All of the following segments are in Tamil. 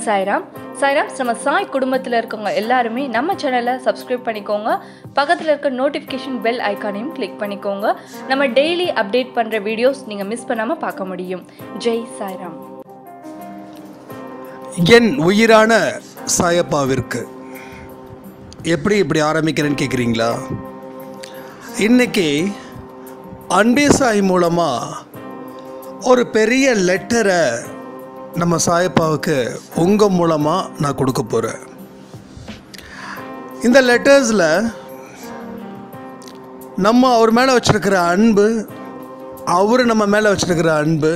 சாய்ராம் சாய்ராம் நம்ம சாய் குடும்பத்தில் இருக்கவங்க எல்லாருமே நம்ம சேனலை சப்ஸ்கிரைப் பண்ணிக்கோங்க பக்கத்தில் இருக்க நோட்டிஃபிகேஷன் பெல் ஐக்கானையும் கிளிக் பண்ணிக்கோங்க நம்ம டெய்லி அப்டேட் பண்ணுற வீடியோஸ் நீங்கள் மிஸ் பண்ணாமல் பார்க்க முடியும் ஜெய் சாய்ராம் என் உயிரான சாயப்பாவிற்கு எப்படி இப்படி ஆரம்பிக்கிறேன்னு கேட்குறீங்களா இன்னைக்கு அன்பே சாய் மூலமாக ஒரு பெரிய லெட்டரை நம்ம சாயப்பாவுக்கு உங்கள் மூலமாக நான் கொடுக்க போகிறேன் இந்த லெட்டர்ஸில் நம்ம அவர் மேலே வச்சுருக்கிற அன்பு அவர் நம்ம மேலே வச்சுருக்கிற அன்பு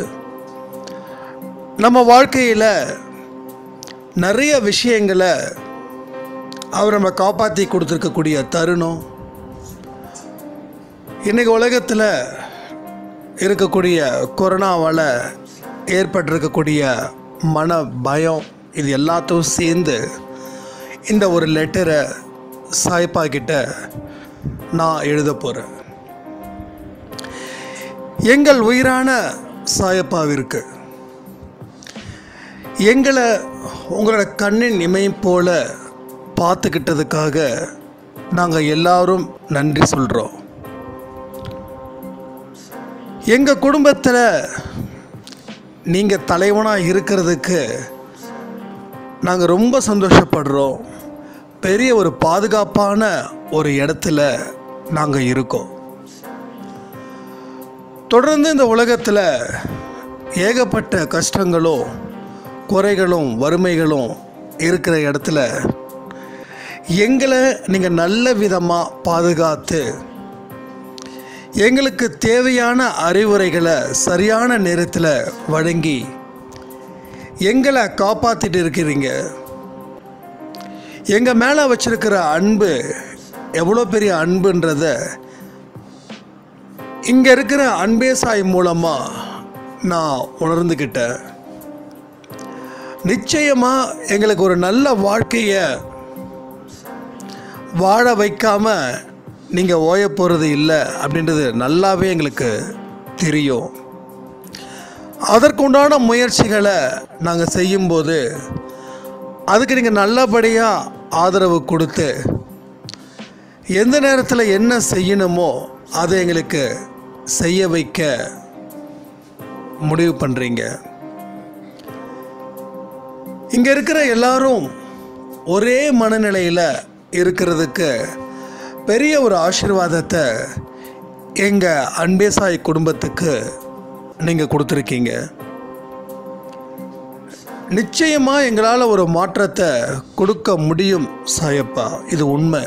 நம்ம வாழ்க்கையில் நிறைய விஷயங்களை அவர் நம்ம காப்பாற்றி கொடுத்துருக்கக்கூடிய தருணம் இன்றைக்கி உலகத்தில் இருக்கக்கூடிய கொரோனாவால் ஏற்பட்டிருக்கக்கூடிய மன பயம் இது எல்லாத்தையும் சேர்ந்து இந்த ஒரு லெட்டரை சாய்ப்பா கிட்ட நான் எழுத போகிறேன் எங்கள் உயிரான சாயப்பாவிற்கு எங்களை உங்களோட கண்ணின் இமயம் போல பார்த்துக்கிட்டதுக்காக நாங்கள் எல்லாரும் நன்றி சொல்கிறோம் எங்கள் குடும்பத்தில் நீங்கள் தலைவனாக இருக்கிறதுக்கு நாங்கள் ரொம்ப சந்தோஷப்படுறோம் பெரிய ஒரு பாதுகாப்பான ஒரு இடத்துல நாங்கள் இருக்கோம் தொடர்ந்து இந்த உலகத்தில் ஏகப்பட்ட கஷ்டங்களும் குறைகளும் வறுமைகளும் இருக்கிற இடத்துல எங்களை நீங்கள் நல்ல விதமாக பாதுகாத்து எங்களுக்கு தேவையான அறிவுரைகளை சரியான நேரத்தில் வழங்கி எங்களை காப்பாற்றிட்டு இருக்கிறீங்க எங்கள் மேலே வச்சிருக்கிற அன்பு எவ்வளோ பெரிய அன்புன்றத இங்கே இருக்கிற அன்பே சாய் மூலமாக நான் உணர்ந்துக்கிட்டேன் நிச்சயமாக எங்களுக்கு ஒரு நல்ல வாழ்க்கையை வாழ வைக்காம நீங்கள் ஓய போகிறது இல்லை அப்படின்றது நல்லாவே எங்களுக்கு தெரியும் அதற்குண்டான முயற்சிகளை நாங்கள் செய்யும்போது அதுக்கு நீங்கள் நல்லபடியாக ஆதரவு கொடுத்து எந்த நேரத்தில் என்ன செய்யணுமோ அதை எங்களுக்கு செய்ய வைக்க முடிவு பண்ணுறீங்க இங்கே இருக்கிற எல்லாரும் ஒரே மனநிலையில் இருக்கிறதுக்கு பெரிய ஒரு ஆசீர்வாதத்தை எங்கள் அன்பேசாய் குடும்பத்துக்கு நீங்கள் கொடுத்துருக்கீங்க நிச்சயமாக எங்களால் ஒரு மாற்றத்தை கொடுக்க முடியும் சாயப்பா இது உண்மை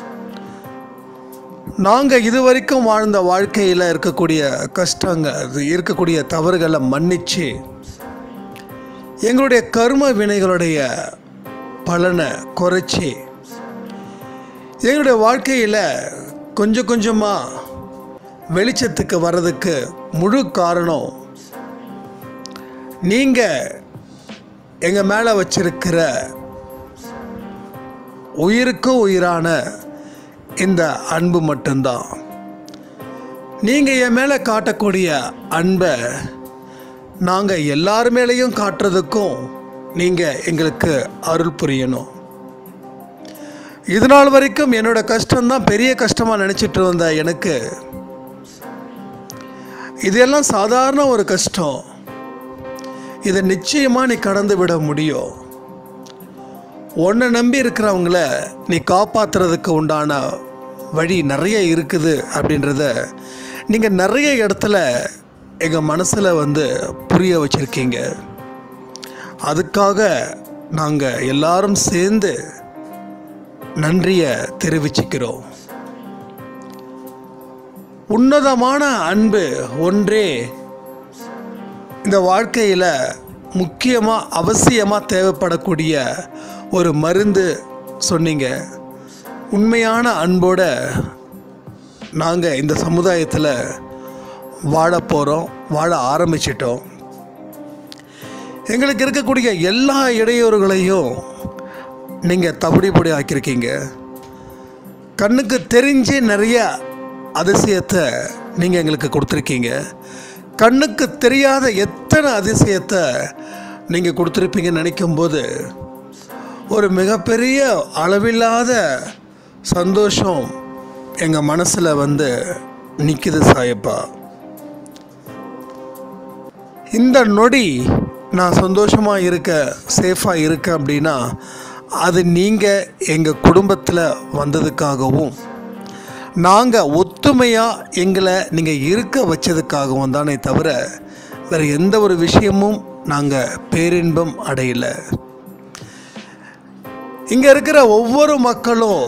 நாங்கள் இது வரைக்கும் வாழ்ந்த வாழ்க்கையில் இருக்கக்கூடிய கஷ்டங்கள் அது இருக்கக்கூடிய தவறுகளை மன்னிச்சு எங்களுடைய கர்ம வினைகளுடைய பலனை குறைச்சி எங்களுடைய வாழ்க்கையில் கொஞ்சம் கொஞ்சமாக வெளிச்சத்துக்கு வர்றதுக்கு முழு காரணம் நீங்கள் எங்கள் மேலே வச்சிருக்கிற உயிருக்கும் உயிரான இந்த அன்பு மட்டும்தான் நீங்கள் என் மேலே காட்டக்கூடிய அன்பை நாங்கள் எல்லார் மேலேயும் காட்டுறதுக்கும் நீங்கள் எங்களுக்கு அருள் புரியணும் இது நாள் வரைக்கும் என்னோட கஷ்டம்தான் பெரிய கஷ்டமாக நினச்சிட்டு இருந்த எனக்கு இதெல்லாம் சாதாரண ஒரு கஷ்டம் இதை நிச்சயமாக நீ கடந்து விட முடியும் உன்னை நம்பி இருக்கிறவங்கள நீ காப்பாற்றுறதுக்கு உண்டான வழி நிறைய இருக்குது அப்படின்றத நீங்கள் நிறைய இடத்துல எங்கள் மனசில் வந்து புரிய வச்சுருக்கீங்க அதுக்காக நாங்கள் எல்லாரும் சேர்ந்து நன்றியை தெரிவிச்சுக்கிறோம் உன்னதமான அன்பு ஒன்றே இந்த வாழ்க்கையில் முக்கியமாக அவசியமாக தேவைப்படக்கூடிய ஒரு மருந்து சொன்னீங்க உண்மையான அன்போட நாங்கள் இந்த சமுதாயத்தில் வாழ போகிறோம் வாழ ஆரம்பிச்சிட்டோம் எங்களுக்கு இருக்கக்கூடிய எல்லா இடையூறுகளையும் நீங்கள் தவிடி பொடி ஆக்கியிருக்கீங்க கண்ணுக்கு தெரிஞ்சு நிறைய அதிசயத்தை நீங்கள் எங்களுக்கு கொடுத்துருக்கீங்க கண்ணுக்கு தெரியாத எத்தனை அதிசயத்தை நீங்கள் கொடுத்துருப்பீங்கன்னு நினைக்கும்போது ஒரு மிகப்பெரிய அளவில்லாத சந்தோஷம் எங்கள் மனசில் வந்து நிற்கிது சாயப்பா இந்த நொடி நான் சந்தோஷமாக இருக்க சேஃபாக இருக்க அப்படின்னா அது நீங்கள் எங்கள் குடும்பத்தில் வந்ததுக்காகவும் நாங்கள் ஒத்துமையாக எங்களை நீங்கள் இருக்க வச்சதுக்காகவும் தானே தவிர வேறு எந்த ஒரு விஷயமும் நாங்கள் பேரின்பம் அடையலை இங்கே இருக்கிற ஒவ்வொரு மக்களும்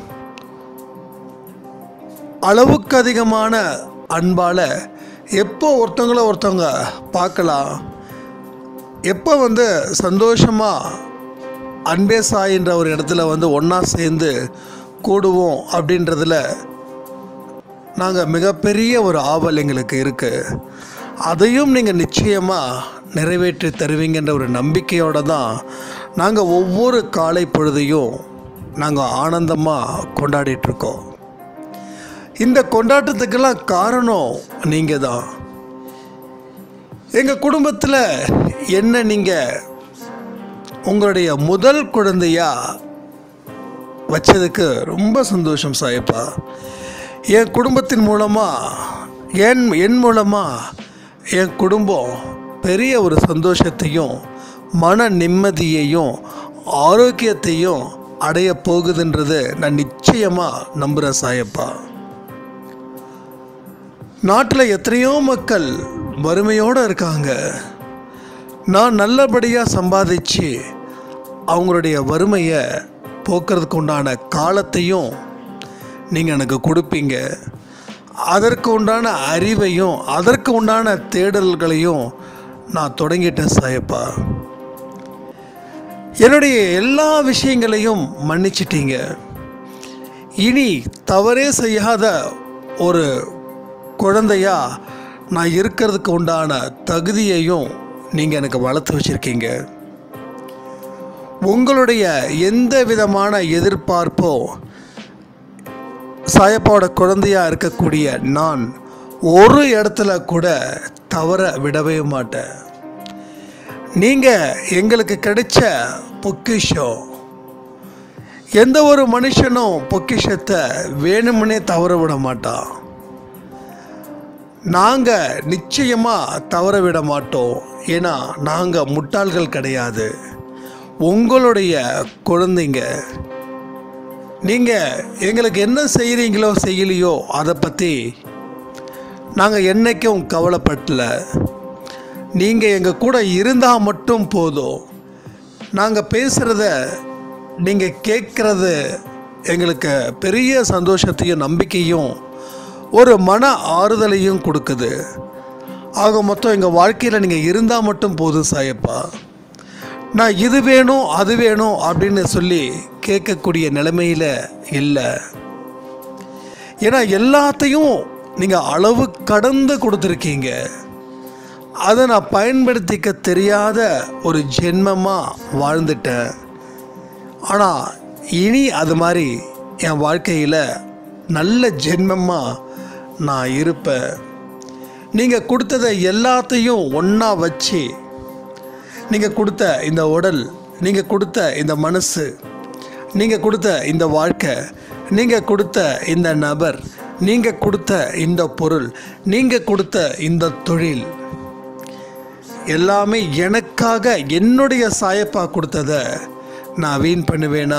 அளவுக்கு அதிகமான அன்பால் எப்போ ஒருத்தங்கள ஒருத்தவங்க பார்க்கலாம் எப்போ வந்து சந்தோஷமாக அன்பே சாயின்ற ஒரு இடத்துல வந்து ஒன்றா சேர்ந்து கூடுவோம் அப்படின்றதுல நாங்கள் மிகப்பெரிய ஒரு ஆவல் எங்களுக்கு இருக்குது அதையும் நீங்கள் நிச்சயமாக நிறைவேற்றி தருவீங்கன்ற ஒரு நம்பிக்கையோடு தான் நாங்கள் ஒவ்வொரு காலை பொழுதையும் நாங்கள் ஆனந்தமாக கொண்டாடிட்டுருக்கோம் இந்த கொண்டாட்டத்துக்கெல்லாம் காரணம் நீங்கள் தான் எங்கள் குடும்பத்தில் என்ன நீங்கள் உங்களுடைய முதல் குழந்தையா வச்சதுக்கு ரொம்ப சந்தோஷம் சாயப்பா என் குடும்பத்தின் மூலமாக என் என் மூலமாக என் குடும்பம் பெரிய ஒரு சந்தோஷத்தையும் மன நிம்மதியையும் ஆரோக்கியத்தையும் அடைய போகுதுன்றது நான் நிச்சயமாக நம்புகிறேன் சாயப்பா நாட்டில் எத்தனையோ மக்கள் வறுமையோடு இருக்காங்க நான் நல்லபடியாக சம்பாதிச்சு அவங்களுடைய வறுமையை போக்குறதுக்கு உண்டான காலத்தையும் நீங்கள் எனக்கு கொடுப்பீங்க அதற்கு உண்டான அறிவையும் அதற்கு உண்டான தேடல்களையும் நான் தொடங்கிட்டேன் சாயப்பா என்னுடைய எல்லா விஷயங்களையும் மன்னிச்சிட்டீங்க இனி தவறே செய்யாத ஒரு குழந்தையா நான் இருக்கிறதுக்கு உண்டான தகுதியையும் நீங்கள் எனக்கு வளர்த்து வச்சுருக்கீங்க உங்களுடைய எந்த விதமான எதிர்பார்ப்போ சாயப்பாவோட குழந்தையாக இருக்கக்கூடிய நான் ஒரு இடத்துல கூட தவற விடவே மாட்டேன் நீங்கள் எங்களுக்கு கிடைச்ச பொக்கிஷம் எந்த ஒரு மனுஷனும் பொக்கிஷத்தை வேணும்னே தவற விட மாட்டான் நாங்கள் நிச்சயமாக தவற விட மாட்டோம் ஏன்னா நாங்கள் முட்டாள்கள் கிடையாது உங்களுடைய குழந்தைங்க நீங்கள் எங்களுக்கு என்ன செய்கிறீங்களோ செய்யலையோ அதை பற்றி நாங்கள் என்றைக்கும் கவலைப்படல நீங்கள் எங்கள் கூட இருந்தால் மட்டும் போதும் நாங்கள் பேசுகிறத நீங்கள் கேட்குறது எங்களுக்கு பெரிய சந்தோஷத்தையும் நம்பிக்கையும் ஒரு மன ஆறுதலையும் கொடுக்குது ஆக மொத்தம் எங்கள் வாழ்க்கையில் நீங்கள் இருந்தால் மட்டும் போதும் சாயப்பா நான் இது வேணும் அது வேணும் அப்படின்னு சொல்லி கேட்கக்கூடிய நிலைமையில் இல்லை ஏன்னா எல்லாத்தையும் நீங்கள் அளவு கடந்து கொடுத்துருக்கீங்க அதை நான் பயன்படுத்திக்க தெரியாத ஒரு ஜென்மமாக வாழ்ந்துட்டேன் ஆனால் இனி அது மாதிரி என் வாழ்க்கையில் நல்ல ஜென்மமாக நான் இருப்பேன் நீங்கள் கொடுத்ததை எல்லாத்தையும் ஒன்றா வச்சு நீங்கள் கொடுத்த இந்த உடல் நீங்கள் கொடுத்த இந்த மனசு நீங்கள் கொடுத்த இந்த வாழ்க்கை நீங்கள் கொடுத்த இந்த நபர் நீங்கள் கொடுத்த இந்த பொருள் நீங்கள் கொடுத்த இந்த தொழில் எல்லாமே எனக்காக என்னுடைய சாயப்பா கொடுத்தத நான் வீண் பண்ணுவேனா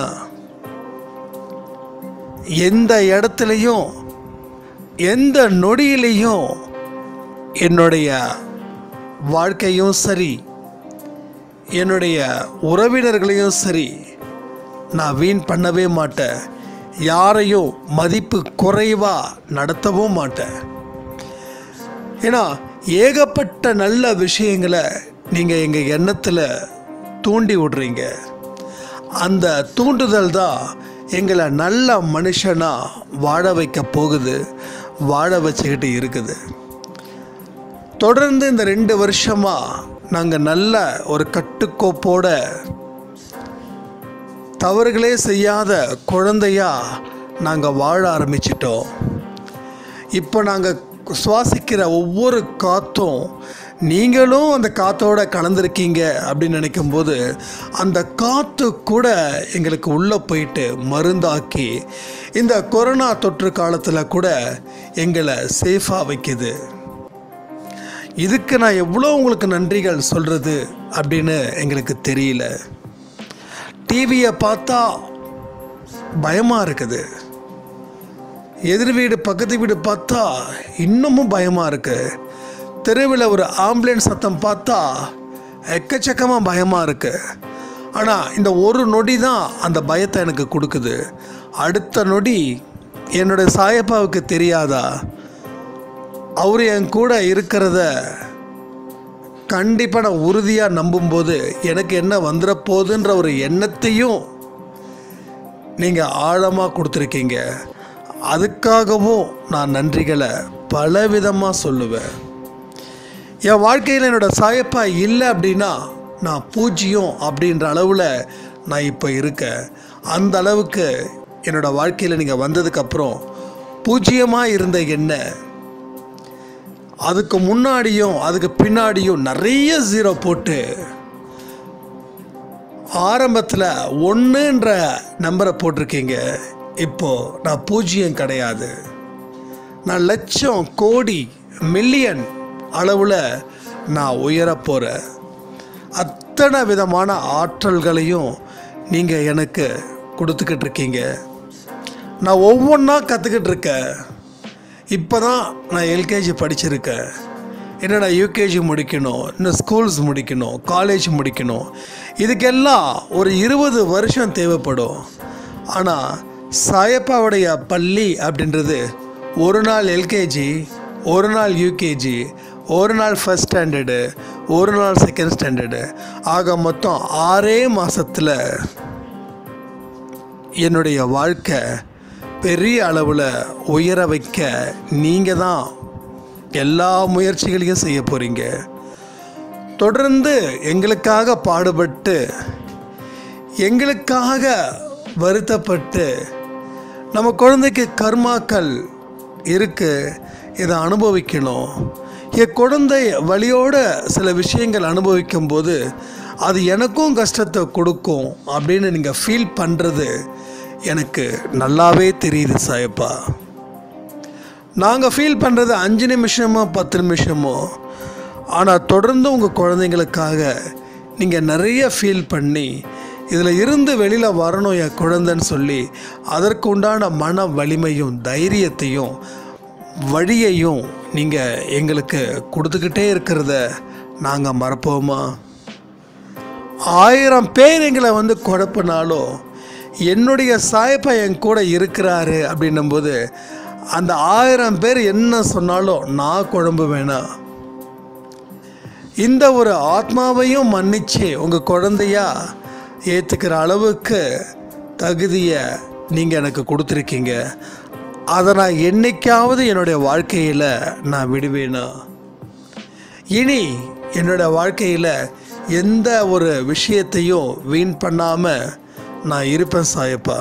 எந்த இடத்துலையும் எந்த நொடியிலையும் என்னுடைய வாழ்க்கையும் சரி என்னுடைய உறவினர்களையும் சரி நான் வீண் பண்ணவே மாட்டேன் யாரையும் மதிப்பு குறைவா நடத்தவும் மாட்டேன் ஏன்னா ஏகப்பட்ட நல்ல விஷயங்களை நீங்கள் எங்கள் எண்ணத்தில் தூண்டி விடுறீங்க அந்த தூண்டுதல் தான் எங்களை நல்ல மனுஷனாக வாழ வைக்க போகுது வாழ வச்சுக்கிட்டு இருக்குது தொடர்ந்து இந்த ரெண்டு வருஷமாக நாங்கள் நல்ல ஒரு கட்டுக்கோப்போட தவறுகளே செய்யாத குழந்தையா நாங்கள் வாழ ஆரம்பிச்சிட்டோம் இப்போ நாங்கள் சுவாசிக்கிற ஒவ்வொரு காற்றும் நீங்களும் அந்த காற்றோட கலந்துருக்கீங்க அப்படின்னு நினைக்கும்போது அந்த காற்று கூட எங்களுக்கு உள்ளே போயிட்டு மருந்தாக்கி இந்த கொரோனா தொற்று காலத்தில் கூட எங்களை சேஃபாக வைக்குது இதுக்கு நான் எவ்வளோ உங்களுக்கு நன்றிகள் சொல்கிறது அப்படின்னு எங்களுக்கு தெரியல டிவியை பார்த்தா பயமாக இருக்குது எதிர் வீடு பக்கத்து வீடு பார்த்தா இன்னமும் பயமாக இருக்கு தெருவில் ஒரு ஆம்புலன்ஸ் சத்தம் பார்த்தா எக்கச்சக்கமாக பயமாக இருக்கு ஆனால் இந்த ஒரு நொடி தான் அந்த பயத்தை எனக்கு கொடுக்குது அடுத்த நொடி என்னோட சாயப்பாவுக்கு தெரியாதா அவர் என் கூட இருக்கிறத கண்டிப்பாக நான் உறுதியாக நம்பும்போது எனக்கு என்ன வந்துட போகுதுன்ற ஒரு எண்ணத்தையும் நீங்கள் ஆழமாக கொடுத்துருக்கீங்க அதுக்காகவும் நான் நன்றிகளை பலவிதமாக சொல்லுவேன் என் வாழ்க்கையில் என்னோட சாயப்பா இல்லை அப்படின்னா நான் பூஜ்ஜியம் அப்படின்ற அளவில் நான் இப்போ இருக்கேன் அந்த அளவுக்கு என்னோட வாழ்க்கையில் நீங்கள் வந்ததுக்கப்புறம் பூஜ்ஜியமாக இருந்த என்ன அதுக்கு முன்னாடியும் அதுக்கு பின்னாடியும் நிறைய ஜீரோ போட்டு ஆரம்பத்தில் ஒன்றுன்ற நம்பரை போட்டிருக்கீங்க இப்போ நான் பூஜ்ஜியம் கிடையாது நான் லட்சம் கோடி மில்லியன் அளவில் நான் உயரப் போகிறேன் அத்தனை விதமான ஆற்றல்களையும் நீங்கள் எனக்கு கொடுத்துக்கிட்டு இருக்கீங்க நான் ஒவ்வொன்றா கற்றுக்கிட்டு இருக்கேன் இப்போ தான் நான் எல்கேஜி படிச்சிருக்கேன் இன்னும் நான் யூகேஜி முடிக்கணும் இன்னும் ஸ்கூல்ஸ் முடிக்கணும் காலேஜ் முடிக்கணும் இதுக்கெல்லாம் ஒரு இருபது வருஷம் தேவைப்படும் ஆனால் சாயப்பாவுடைய பள்ளி அப்படின்றது ஒரு நாள் எல்கேஜி ஒரு நாள் யூகேஜி ஒரு நாள் ஃபஸ்ட் ஸ்டாண்டர்டு ஒரு நாள் செகண்ட் ஸ்டாண்டர்டு ஆக மொத்தம் ஆறே மாதத்தில் என்னுடைய வாழ்க்கை பெரிய அளவில் உயர வைக்க நீங்கள் தான் எல்லா முயற்சிகளையும் செய்ய போகிறீங்க தொடர்ந்து எங்களுக்காக பாடுபட்டு எங்களுக்காக வருத்தப்பட்டு நம்ம குழந்தைக்கு கர்மாக்கள் இருக்கு இதை அனுபவிக்கணும் என் குழந்தை வழியோட சில விஷயங்கள் அனுபவிக்கும் போது அது எனக்கும் கஷ்டத்தை கொடுக்கும் அப்படின்னு நீங்கள் ஃபீல் பண்ணுறது எனக்கு நல்லாவே தெரியுது சாயப்பா நாங்கள் ஃபீல் பண்ணுறது அஞ்சு நிமிஷமோ பத்து நிமிஷமோ ஆனால் தொடர்ந்து உங்கள் குழந்தைங்களுக்காக நீங்கள் நிறைய ஃபீல் பண்ணி இதில் இருந்து வெளியில் வரணும் என் குழந்தைன்னு சொல்லி அதற்கு உண்டான மன வலிமையும் தைரியத்தையும் வழியையும் நீங்கள் எங்களுக்கு கொடுத்துக்கிட்டே இருக்கிறத நாங்கள் மறப்போமா ஆயிரம் பேர் எங்களை வந்து குழப்பினாலும் என்னுடைய சாயப்பா என் கூட இருக்கிறாரு அப்படின்னும்போது அந்த ஆயிரம் பேர் என்ன சொன்னாலும் நான் குழம்பு வேணாம் இந்த ஒரு ஆத்மாவையும் மன்னிச்சு உங்கள் குழந்தையா ஏற்றுக்கிற அளவுக்கு தகுதியை நீங்கள் எனக்கு கொடுத்துருக்கீங்க அதை நான் என்னைக்காவது என்னுடைய வாழ்க்கையில் நான் விடுவேனா இனி என்னோட வாழ்க்கையில் எந்த ஒரு விஷயத்தையும் வீண் பண்ணாமல் நான் இருப்பேன் சாயப்பா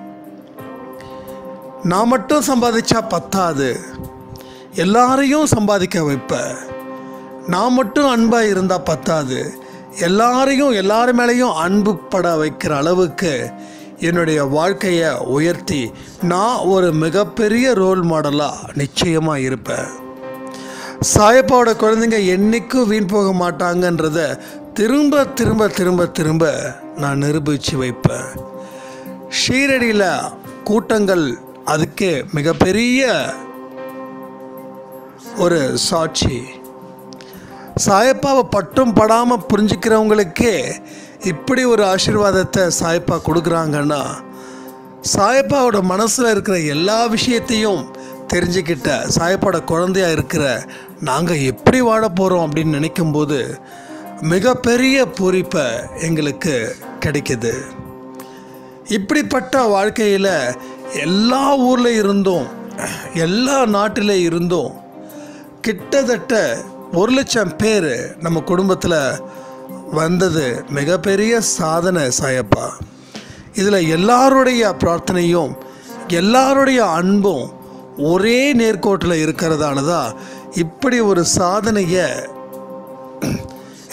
நான் மட்டும் சம்பாதிச்சா பத்தாது எல்லாரையும் சம்பாதிக்க வைப்பேன் நான் மட்டும் அன்பாக இருந்தால் பத்தாது எல்லாரையும் எல்லார் மேலேயும் அன்பு பட வைக்கிற அளவுக்கு என்னுடைய வாழ்க்கையை உயர்த்தி நான் ஒரு மிகப்பெரிய ரோல் மாடலாக நிச்சயமாக இருப்பேன் சாயப்பாவோட குழந்தைங்க என்றைக்கும் வீண் போக மாட்டாங்கன்றத திரும்ப திரும்ப திரும்ப திரும்ப நான் நிரூபித்து வைப்பேன் ஷீரடியில் கூட்டங்கள் அதுக்கு மிகப்பெரிய ஒரு சாட்சி சாயப்பாவை பட்டும் படாமல் புரிஞ்சுக்கிறவங்களுக்கே இப்படி ஒரு ஆசீர்வாதத்தை சாயப்பா கொடுக்குறாங்கன்னா சாயப்பாவோட மனசில் இருக்கிற எல்லா விஷயத்தையும் தெரிஞ்சுக்கிட்ட சாயப்பாவோட குழந்தையா இருக்கிற நாங்கள் எப்படி வாழ போகிறோம் அப்படின்னு நினைக்கும்போது மிகப்பெரிய பூரிப்பை எங்களுக்கு கிடைக்குது இப்படிப்பட்ட வாழ்க்கையில் எல்லா ஊரில் இருந்தும் எல்லா நாட்டில் இருந்தும் கிட்டத்தட்ட ஒரு லட்சம் பேர் நம்ம குடும்பத்தில் வந்தது மிகப்பெரிய சாதனை சாயப்பா இதில் எல்லாருடைய பிரார்த்தனையும் எல்லாருடைய அன்பும் ஒரே நேர்கோட்டில் இருக்கிறதால தான் இப்படி ஒரு சாதனையை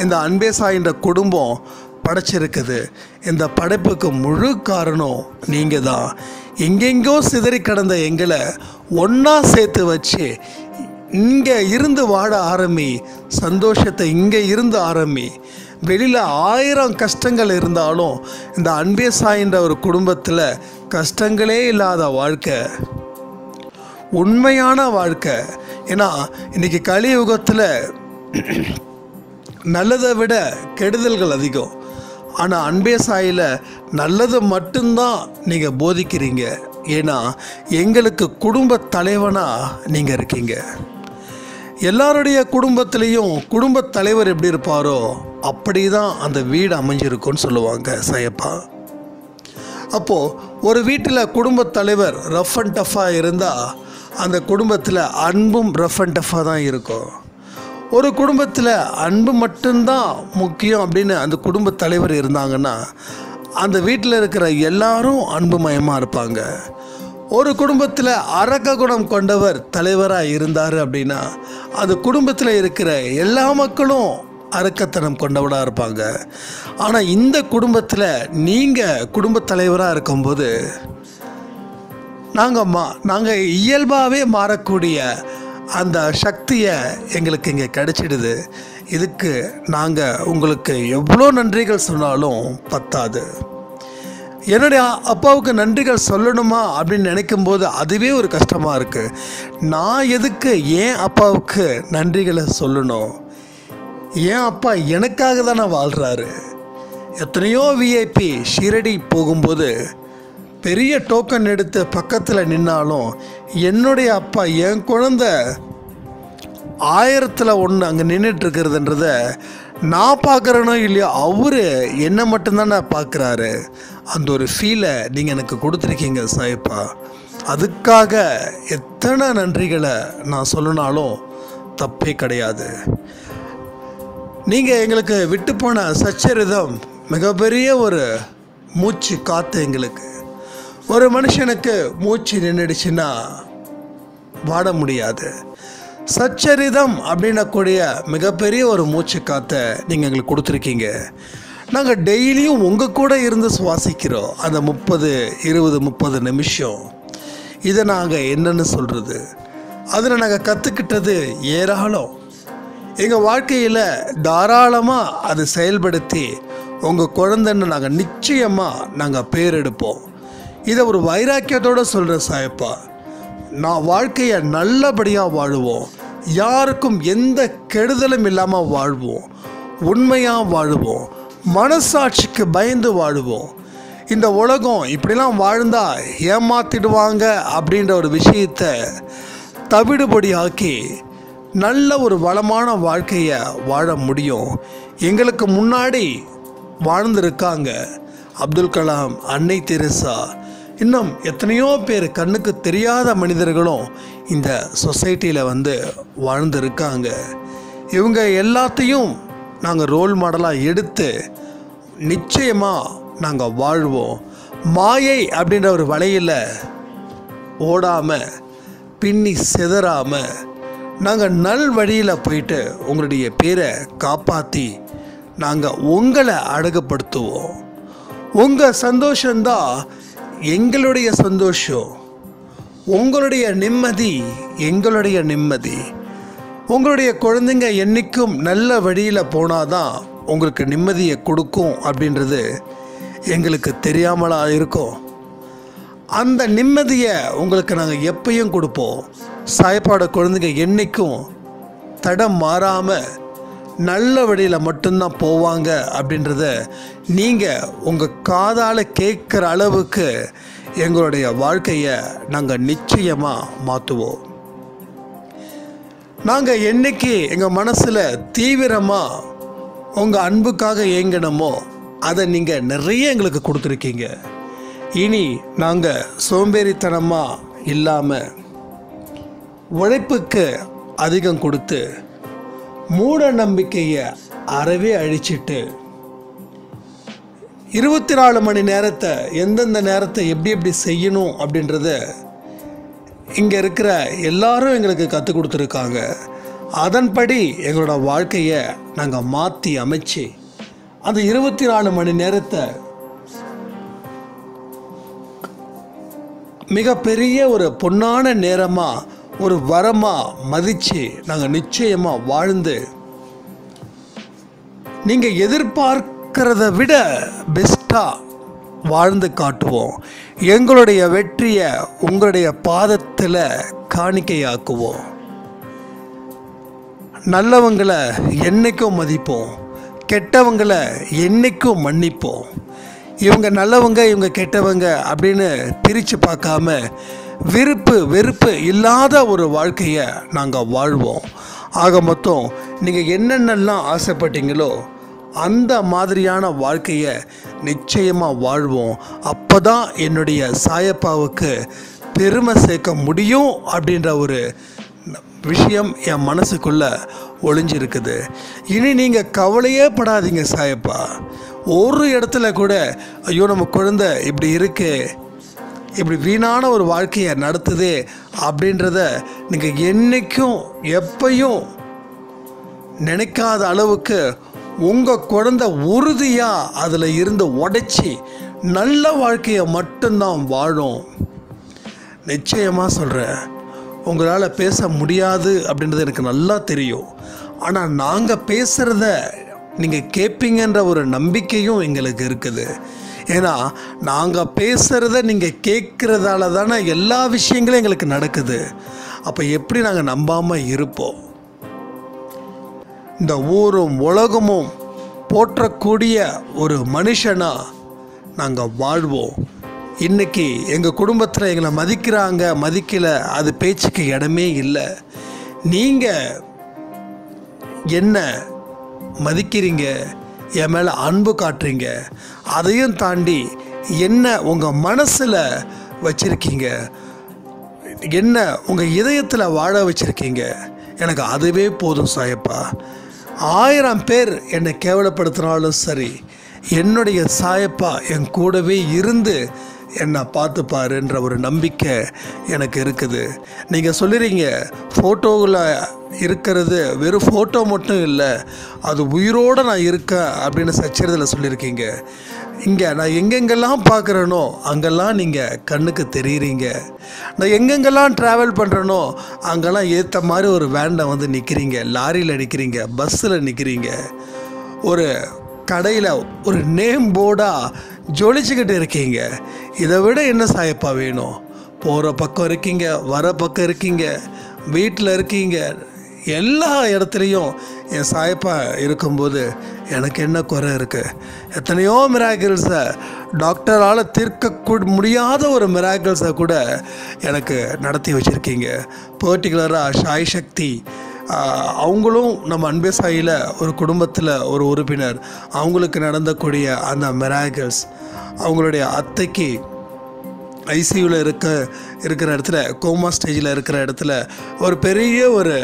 இந்த அன்பே சாயின்ற குடும்பம் படைச்சிருக்குது இந்த படைப்புக்கு முழு காரணம் நீங்கள் தான் எங்கெங்கோ சிதறி கிடந்த எங்களை ஒன்றா சேர்த்து வச்சு இங்கே இருந்து வாழ ஆரம்பி சந்தோஷத்தை இங்கே இருந்து ஆரம்பி வெளியில் ஆயிரம் கஷ்டங்கள் இருந்தாலும் இந்த அன்பே சாயின்ற ஒரு குடும்பத்தில் கஷ்டங்களே இல்லாத வாழ்க்கை உண்மையான வாழ்க்கை ஏன்னா இன்றைக்கி கலியுகத்தில் நல்லதை விட கெடுதல்கள் அதிகம் ஆனால் அன்பே சாயில் நல்லது மட்டும்தான் நீங்கள் போதிக்கிறீங்க ஏன்னா எங்களுக்கு குடும்ப தலைவனாக நீங்கள் இருக்கீங்க எல்லாருடைய குடும்பத்திலையும் குடும்பத் தலைவர் எப்படி இருப்பாரோ அப்படி தான் அந்த வீடு அமைஞ்சிருக்கும்னு சொல்லுவாங்க சையப்பா அப்போது ஒரு வீட்டில் குடும்பத் தலைவர் ரஃப் அண்ட் டஃப்பாக இருந்தால் அந்த குடும்பத்தில் அன்பும் ரஃப் அண்ட் டஃப்பாக தான் இருக்கும் ஒரு குடும்பத்தில் அன்பு மட்டும்தான் முக்கியம் அப்படின்னு அந்த குடும்பத் தலைவர் இருந்தாங்கன்னா அந்த வீட்டில் இருக்கிற எல்லாரும் அன்புமயமாக இருப்பாங்க ஒரு குடும்பத்தில் அரக்க குணம் கொண்டவர் தலைவராக இருந்தார் அப்படின்னா அந்த குடும்பத்தில் இருக்கிற எல்லா மக்களும் அரக்கத்தனம் கொண்டவராக இருப்பாங்க ஆனால் இந்த குடும்பத்தில் நீங்கள் குடும்பத் தலைவராக இருக்கும்போது நாங்கள் மா நாங்கள் இயல்பாகவே மாறக்கூடிய அந்த சக்தியை எங்களுக்கு இங்கே கிடைச்சிடுது இதுக்கு நாங்கள் உங்களுக்கு எவ்வளோ நன்றிகள் சொன்னாலும் பத்தாது என்னுடைய அப்பாவுக்கு நன்றிகள் சொல்லணுமா அப்படின்னு நினைக்கும்போது அதுவே ஒரு கஷ்டமாக இருக்குது நான் எதுக்கு ஏன் அப்பாவுக்கு நன்றிகளை சொல்லணும் ஏன் அப்பா எனக்காக தானே வாழ்கிறாரு எத்தனையோ விஐபி ஷிரடி போகும்போது பெரிய டோக்கன் எடுத்து பக்கத்தில் நின்னாலும் என்னுடைய அப்பா என் குழந்த ஆயிரத்தில் ஒன்று அங்கே நின்றுட்டு இருக்கிறதுன்றத நான் பார்க்குறேனோ இல்லையோ அவர் என்னை மட்டும்தானே பார்க்குறாரு அந்த ஒரு ஃபீலை நீங்கள் எனக்கு கொடுத்துருக்கீங்க சாயப்பா அதுக்காக எத்தனை நன்றிகளை நான் சொல்லினாலும் தப்பே கிடையாது நீங்கள் எங்களுக்கு விட்டு போன சச்சரிதம் மிகப்பெரிய ஒரு மூச்சு காற்று எங்களுக்கு ஒரு மனுஷனுக்கு மூச்சு நின்றுடுச்சுன்னா வாட முடியாது சச்சரிதம் அப்படின்னக்கூடிய மிகப்பெரிய ஒரு மூச்சு காற்றை நீங்கள் எங்களுக்கு கொடுத்துருக்கீங்க நாங்கள் டெய்லியும் உங்கள் கூட இருந்து சுவாசிக்கிறோம் அந்த முப்பது இருபது முப்பது நிமிஷம் இதை நாங்கள் என்னன்னு சொல்கிறது அதில் நாங்கள் கற்றுக்கிட்டது ஏராளம் எங்கள் வாழ்க்கையில் தாராளமாக அதை செயல்படுத்தி உங்கள் குழந்தைன்னு நாங்கள் நிச்சயமாக நாங்கள் பேர் எடுப்போம் இதை ஒரு வைராக்கியத்தோடு சொல்கிற சாயப்பா நான் வாழ்க்கையை நல்லபடியாக வாழுவோம் யாருக்கும் எந்த கெடுதலும் இல்லாமல் வாழ்வோம் உண்மையாக வாழுவோம் மனசாட்சிக்கு பயந்து வாழுவோம் இந்த உலகம் இப்படிலாம் வாழ்ந்தா ஏமாத்திடுவாங்க அப்படின்ற ஒரு விஷயத்தை தவிடுபடியாக்கி நல்ல ஒரு வளமான வாழ்க்கையை வாழ முடியும் எங்களுக்கு முன்னாடி வாழ்ந்திருக்காங்க அப்துல் கலாம் அன்னை தெரசா இன்னும் எத்தனையோ பேர் கண்ணுக்கு தெரியாத மனிதர்களும் இந்த சொசைட்டியில் வந்து வாழ்ந்திருக்காங்க இவங்க எல்லாத்தையும் நாங்கள் ரோல் மாடலாக எடுத்து நிச்சயமாக நாங்கள் வாழ்வோம் மாயை அப்படின்ற ஒரு வலையில் ஓடாமல் பின்னி சிதறாமல் நாங்கள் நல் வழியில் போயிட்டு உங்களுடைய பேரை காப்பாற்றி நாங்கள் உங்களை அழகுபடுத்துவோம் உங்கள் சந்தோஷந்தான் எங்களுடைய சந்தோஷம் உங்களுடைய நிம்மதி எங்களுடைய நிம்மதி உங்களுடைய குழந்தைங்க என்றைக்கும் நல்ல வழியில் போனாதான் உங்களுக்கு நிம்மதியை கொடுக்கும் அப்படின்றது எங்களுக்கு தெரியாமலா இருக்கும் அந்த நிம்மதியை உங்களுக்கு நாங்கள் எப்பயும் கொடுப்போம் சாயப்பாட குழந்தைங்க என்றைக்கும் தடம் மாறாமல் நல்ல வழியில் மட்டும்தான் போவாங்க அப்படின்றத நீங்கள் உங்கள் காதால் கேட்குற அளவுக்கு எங்களுடைய வாழ்க்கையை நாங்கள் நிச்சயமாக மாற்றுவோம் நாங்கள் என்னைக்கு எங்கள் மனசில் தீவிரமாக உங்கள் அன்புக்காக ஏங்கினோமோ அதை நீங்கள் நிறைய எங்களுக்கு கொடுத்துருக்கீங்க இனி நாங்கள் சோம்பேறித்தனமாக இல்லாமல் உழைப்புக்கு அதிகம் கொடுத்து மூட நம்பிக்கையை அறவே அழிச்சிட்டு இருபத்தி நாலு மணி நேரத்தை எந்தெந்த நேரத்தை எப்படி எப்படி செய்யணும் அப்படின்றத இங்கே இருக்கிற எல்லாரும் எங்களுக்கு கற்றுக் கொடுத்துருக்காங்க அதன்படி எங்களோட வாழ்க்கையை நாங்கள் மாற்றி அமைச்சு அந்த இருபத்தி நாலு மணி நேரத்தை மிகப்பெரிய ஒரு பொன்னான நேரமாக ஒரு வரமாக மதித்து நாங்கள் நிச்சயமாக வாழ்ந்து நீங்கள் எதிர்பார்க்கிறத விட பெஸ்ட்டாக வாழ்ந்து காட்டுவோம் எங்களுடைய வெற்றியை உங்களுடைய பாதத்தில் காணிக்கையாக்குவோம் நல்லவங்களை என்னைக்கும் மதிப்போம் கெட்டவங்களை என்னைக்கும் மன்னிப்போம் இவங்க நல்லவங்க இவங்க கெட்டவங்க அப்படின்னு பிரித்து பார்க்காம விருப்பு வெறுப்பு இல்லாத ஒரு வாழ்க்கையை நாங்கள் வாழ்வோம் ஆக மொத்தம் நீங்கள் என்னென்னலாம் ஆசைப்பட்டீங்களோ அந்த மாதிரியான வாழ்க்கையை நிச்சயமாக வாழ்வோம் அப்போ தான் என்னுடைய சாயப்பாவுக்கு பெருமை சேர்க்க முடியும் அப்படின்ற ஒரு விஷயம் என் மனசுக்குள்ள ஒளிஞ்சிருக்குது இனி நீங்கள் கவலையே படாதீங்க சாயப்பா ஒரு இடத்துல கூட ஐயோ நம்ம குழந்தை இப்படி இருக்கு இப்படி வீணான ஒரு வாழ்க்கையை நடத்துதே அப்படின்றத நீங்கள் என்றைக்கும் எப்பையும் நினைக்காத அளவுக்கு உங்கள் குழந்தை உறுதியாக அதில் இருந்து உடைச்சி நல்ல வாழ்க்கையை மட்டும்தான் வாழும் நிச்சயமாக சொல்கிறேன் உங்களால் பேச முடியாது அப்படின்றது எனக்கு நல்லா தெரியும் ஆனால் நாங்கள் பேசுகிறத நீங்கள் கேட்பீங்கன்ற ஒரு நம்பிக்கையும் எங்களுக்கு இருக்குது ஏன்னா நாங்கள் பேசுகிறத நீங்கள் கேட்குறதால தானே எல்லா விஷயங்களும் எங்களுக்கு நடக்குது அப்போ எப்படி நாங்கள் நம்பாமல் இருப்போம் இந்த ஊரும் உலகமும் போற்றக்கூடிய ஒரு மனுஷனாக நாங்கள் வாழ்வோம் இன்னைக்கு எங்கள் குடும்பத்தில் எங்களை மதிக்கிறாங்க மதிக்கல அது பேச்சுக்கு இடமே இல்லை நீங்கள் என்ன மதிக்கிறீங்க என் மேலே அன்பு காட்டுறீங்க அதையும் தாண்டி என்ன உங்கள் மனசில் வச்சுருக்கீங்க என்ன உங்கள் இதயத்தில் வாழ வச்சுருக்கீங்க எனக்கு அதுவே போதும் சாயப்பா ஆயிரம் பேர் என்னை கேவலப்படுத்தினாலும் சரி என்னுடைய சாயப்பா என் கூடவே இருந்து என்னை பார்த்துப்பாருன்ற ஒரு நம்பிக்கை எனக்கு இருக்குது நீங்கள் சொல்லுறீங்க ஃபோட்டோவில் இருக்கிறது வெறும் ஃபோட்டோ மட்டும் இல்லை அது உயிரோடு நான் இருக்கேன் அப்படின்னு சச்சரித்தில் சொல்லியிருக்கீங்க இங்கே நான் எங்கெங்கெல்லாம் பார்க்குறேனோ அங்கெல்லாம் நீங்கள் கண்ணுக்கு தெரியுறீங்க நான் எங்கெங்கெல்லாம் ட்ராவல் பண்ணுறேனோ அங்கெல்லாம் ஏற்ற மாதிரி ஒரு வேனில் வந்து நிற்கிறீங்க லாரியில் நிற்கிறீங்க பஸ்ஸில் நிற்கிறீங்க ஒரு கடையில் ஒரு நேம் போர்டாக ஜொலிச்சுக்கிட்டு இருக்கீங்க இதை விட என்ன சாயப்பா வேணும் போகிற பக்கம் இருக்கீங்க வர பக்கம் இருக்கீங்க வீட்டில் இருக்கீங்க எல்லா இடத்துலையும் என் சாயப்பா இருக்கும்போது எனக்கு என்ன குறை இருக்குது எத்தனையோ மிராக்கிள்ஸை டாக்டரால் தீர்க்க முடியாத ஒரு மிராக்கிள்ஸை கூட எனக்கு நடத்தி வச்சுருக்கீங்க பர்டிகுலராக சாய் சக்தி ஆஹ், அவங்களும் நம்ம அன்பே சாயியில் ஒரு குடும்பத்தில் ஒரு உறுப்பினர் அவங்களுக்கு நடந்தக்கூடிய அந்த மிராக்கிள்ஸ் அவங்களுடைய அத்தைக்கு ஐசியூவில் இருக்க இருக்கிற இடத்துல கோமா ஸ்டேஜில் இருக்கிற இடத்துல ஒரு பெரிய ஒரு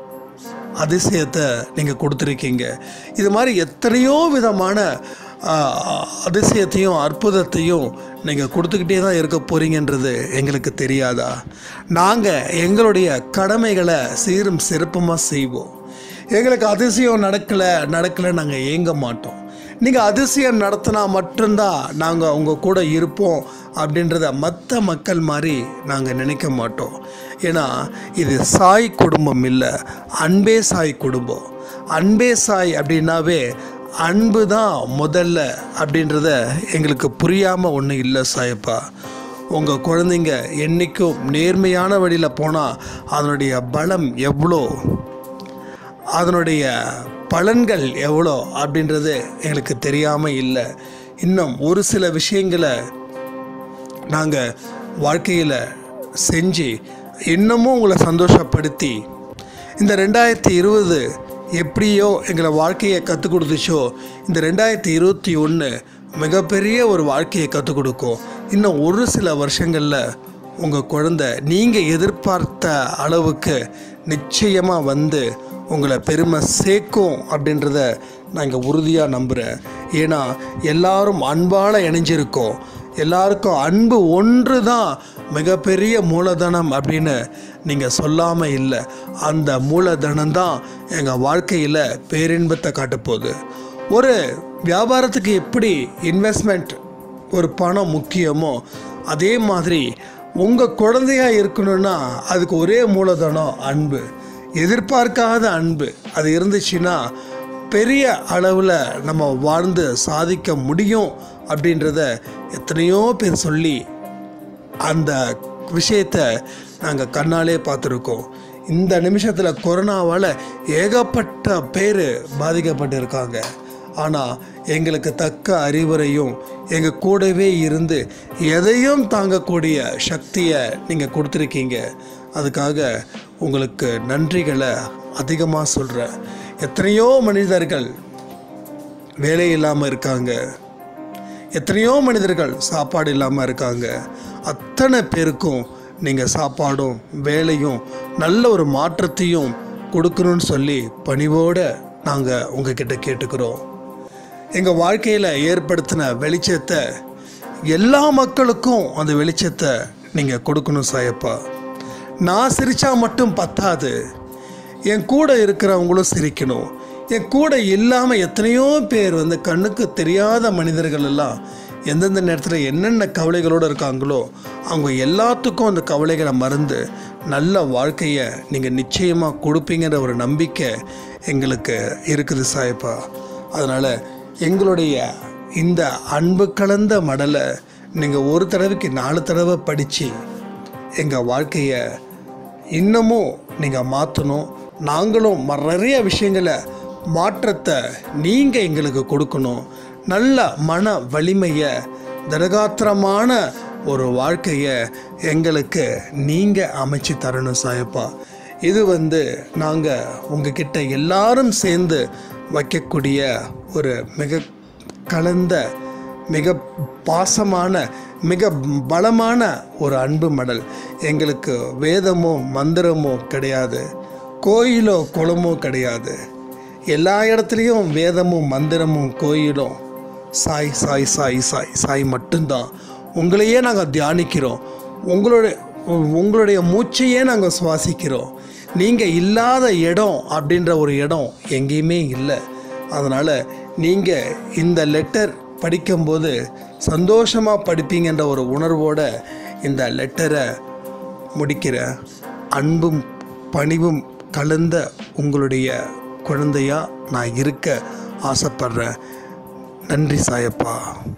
அதிசயத்தை நீங்கள் கொடுத்துருக்கீங்க இது மாதிரி எத்தனையோ விதமான ஆஹ், அதிசயத்தையும் அற்புதத்தையும் நீங்கள் கொடுத்துக்கிட்டே தான் இருக்க போகிறீங்கன்றது எங்களுக்கு தெரியாதா நாங்கள் எங்களுடைய கடமைகளை சீரும் சிறப்புமாக செய்வோம் எங்களுக்கு அதிசயம் நடக்கலை நடக்கலை நாங்கள் ஏங்க மாட்டோம் நீங்கள் அதிசயம் நடத்தினா மட்டும்தான் நாங்கள் உங்கள் கூட இருப்போம் அப்படின்றத மற்ற மக்கள் மாதிரி நாங்கள் நினைக்க மாட்டோம் ஏன்னா இது சாய் குடும்பம் இல்லை அன்பே சாய் குடும்பம் அன்பே சாய் அப்படின்னாவே அன்பு தான் முதல்ல அப்படின்றத எங்களுக்கு புரியாமல் ஒன்றும் இல்லை சாயப்பா உங்கள் குழந்தைங்க என்றைக்கும் நேர்மையான வழியில் போனால் அதனுடைய பலம் எவ்வளோ அதனுடைய பலன்கள் எவ்வளோ அப்படின்றது எங்களுக்கு தெரியாமல் இல்லை இன்னும் ஒரு சில விஷயங்களை நாங்கள் வாழ்க்கையில் செஞ்சு இன்னமும் உங்களை சந்தோஷப்படுத்தி இந்த ரெண்டாயிரத்தி இருபது எப்படியோ எங்களை வாழ்க்கையை கற்றுக் கொடுத்துச்சோ இந்த ரெண்டாயிரத்தி இருபத்தி ஒன்று மிகப்பெரிய ஒரு வாழ்க்கையை கற்றுக் கொடுக்கும் இன்னும் ஒரு சில வருஷங்களில் உங்கள் குழந்தை நீங்கள் எதிர்பார்த்த அளவுக்கு நிச்சயமாக வந்து உங்களை பெருமை சேர்க்கும் அப்படின்றத நான் இங்கே உறுதியாக நம்புகிறேன் ஏன்னா எல்லாரும் அன்பால் இணைஞ்சிருக்கோம் எல்லாருக்கும் அன்பு ஒன்று தான் மிகப்பெரிய மூலதனம் அப்படின்னு நீங்கள் சொல்லாமல் இல்லை அந்த மூலதனம் தான் எங்கள் வாழ்க்கையில் பேரின்பத்தை காட்டப்போகுது ஒரு வியாபாரத்துக்கு எப்படி இன்வெஸ்ட்மெண்ட் ஒரு பணம் முக்கியமோ அதே மாதிரி உங்கள் குழந்தையா இருக்கணும்னா அதுக்கு ஒரே மூலதனம் அன்பு எதிர்பார்க்காத அன்பு அது இருந்துச்சுன்னா பெரிய அளவில் நம்ம வாழ்ந்து சாதிக்க முடியும் அப்படின்றத எத்தனையோ பேர் சொல்லி அந்த விஷயத்தை நாங்கள் கண்ணாலே பார்த்துருக்கோம் இந்த நிமிஷத்தில் கொரோனாவால் ஏகப்பட்ட பேர் பாதிக்கப்பட்டிருக்காங்க ஆனால் எங்களுக்கு தக்க அறிவுரையும் எங்கள் கூடவே இருந்து எதையும் தாங்கக்கூடிய சக்தியை நீங்கள் கொடுத்துருக்கீங்க அதுக்காக உங்களுக்கு நன்றிகளை அதிகமாக சொல்கிறேன் எத்தனையோ மனிதர்கள் வேலை இல்லாமல் இருக்காங்க எத்தனையோ மனிதர்கள் சாப்பாடு இல்லாமல் இருக்காங்க அத்தனை பேருக்கும் நீங்கள் சாப்பாடும் வேலையும் நல்ல ஒரு மாற்றத்தையும் கொடுக்கணும்னு சொல்லி பணிவோடு நாங்கள் உங்ககிட்ட கேட்டுக்கிறோம் எங்கள் வாழ்க்கையில் ஏற்படுத்தின வெளிச்சத்தை எல்லா மக்களுக்கும் அந்த வெளிச்சத்தை நீங்கள் கொடுக்கணும் சாயப்பா நான் சிரித்தா மட்டும் பத்தாது என் கூட இருக்கிறவங்களும் சிரிக்கணும் என் கூட இல்லாமல் எத்தனையோ பேர் வந்து கண்ணுக்கு தெரியாத மனிதர்கள் எல்லாம் எந்தெந்த நேரத்தில் என்னென்ன கவலைகளோடு இருக்காங்களோ அவங்க எல்லாத்துக்கும் அந்த கவலைகளை மறந்து நல்ல வாழ்க்கையை நீங்கள் நிச்சயமாக கொடுப்பீங்கிற ஒரு நம்பிக்கை எங்களுக்கு இருக்குது சாயப்பா அதனால் எங்களுடைய இந்த அன்பு கலந்த மடலை நீங்கள் ஒரு தடவைக்கு நாலு தடவை படித்து எங்கள் வாழ்க்கையை இன்னமும் நீங்கள் மாற்றணும் நாங்களும் ம- நிறைய விஷயங்களை மாற்றத்தை நீங்கள் எங்களுக்கு கொடுக்கணும் நல்ல மன வலிமையை திடகாத்திரமான ஒரு வாழ்க்கையை எங்களுக்கு நீங்கள் அமைச்சு தரணும் சாயப்பா இது வந்து நாங்கள் உங்ககிட்ட எல்லாரும் சேர்ந்து வைக்கக்கூடிய ஒரு மிக கலந்த மிக பாசமான மிக பலமான ஒரு அன்பு மடல் எங்களுக்கு வேதமோ மந்திரமோ கிடையாது கோயிலோ குளமோ கிடையாது எல்லா இடத்துலையும் வேதமும் மந்திரமும் கோயிலும் சாய் சாய் சாய் சாய் சாய் மட்டும்தான் உங்களையே நாங்கள் தியானிக்கிறோம் உங்களுடைய உங்களுடைய மூச்சையே நாங்கள் சுவாசிக்கிறோம் நீங்கள் இல்லாத இடம் அப்படின்ற ஒரு இடம் எங்கேயுமே இல்லை அதனால் நீங்கள் இந்த லெட்டர் படிக்கும்போது சந்தோஷமாக படிப்பீங்கன்ற ஒரு உணர்வோட இந்த லெட்டரை முடிக்கிற அன்பும் பணிவும் கலந்த உங்களுடைய குழந்தையா நான் இருக்க ஆசைப்படுறேன் நன்றி சாயப்பா